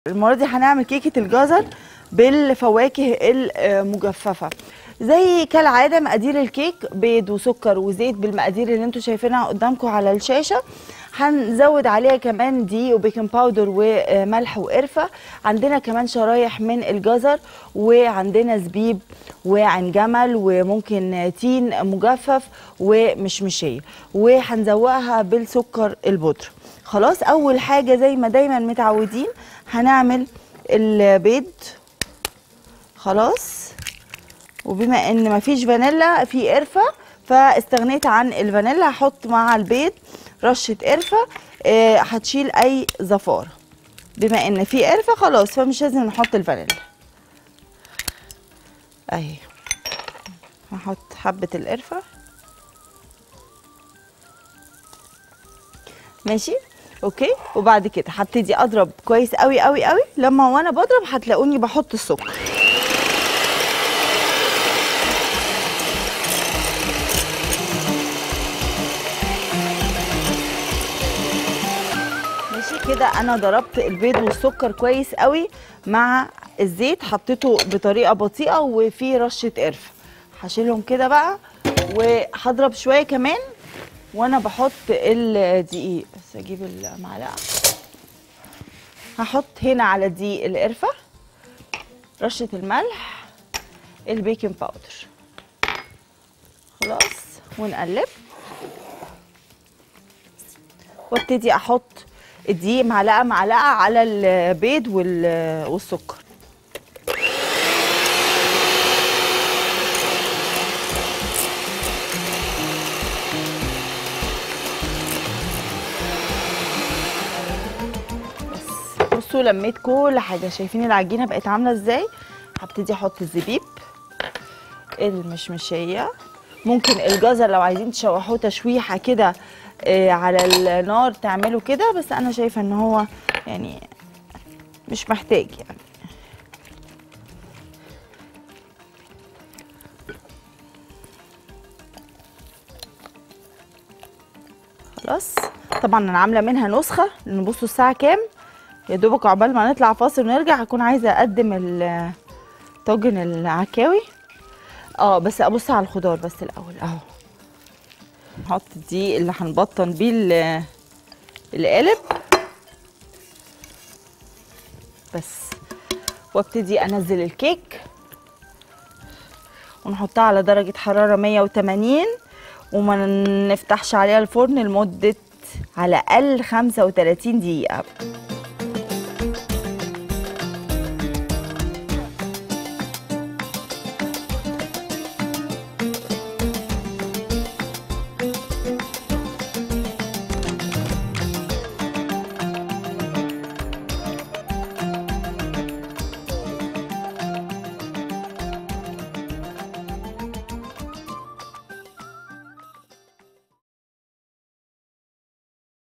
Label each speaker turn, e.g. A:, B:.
A: المرة دي هنعمل كيكة الجزر بالفواكه المجففة زي كالعادة مقادير الكيك بيض وسكر وزيت بالمقادير اللي انتوا شايفينها قدامكم على الشاشة هنزود عليها كمان دقيق وبيكنج باودر وملح وقرفة عندنا كمان شرايح من الجزر وعندنا زبيب وعين جمل وممكن تين مجفف ومشمشية وهنزوقها بالسكر البودرة خلاص اول حاجة زي ما دايما متعودين هنعمل البيض خلاص وبما ان مفيش فانيلا في قرفه فاستغنيت عن الفانيلا هحط مع البيض رشه قرفه آه، هتشيل اي زفاره بما ان في قرفه خلاص فمش لازم نحط الفانيلا اهي هحط حبه القرفه ماشي اوكي وبعد كده هبتدي اضرب كويس قوي قوي قوي لما وانا بضرب هتلاقوني بحط السكر ماشي كده انا ضربت البيض والسكر كويس قوي مع الزيت حطيته بطريقه بطيئه وفي رشه قرفه هشيلهم كده بقى وهضرب شويه كمان وانا بحط الدقيق بس اجيب المعلقه هحط هنا على الدقيق القرفه رشه الملح البيكنج باودر خلاص ونقلب وابتدي احط الدقيق معلقه معلقه على البيض وال- والسكر بس بصوا لميت كل حاجه شايفين العجينه بقت عامله ازاي هبتدي احط الزبيب المشمشيه ممكن الجزر لو عايزين تشوحوه تشويحه كده آه، على النار تعملوا كده بس انا شايفه ان هو يعني مش محتاج يعني خلاص طبعا انا عامله منها نسخه لان بصوا الساعه كام يا دوبك عقبال ما نطلع فاصل ونرجع هكون عايزه اقدم ال- طاجن العكاوي اه بس ابص على الخضار بس الاول اهو نحط دي اللي هنبطن بيه ال- القالب بس وابتدي انزل الكيك ونحطها على درجة حرارة 180 وما نفتحش عليها الفرن لمدة على الأقل 35 دقيقة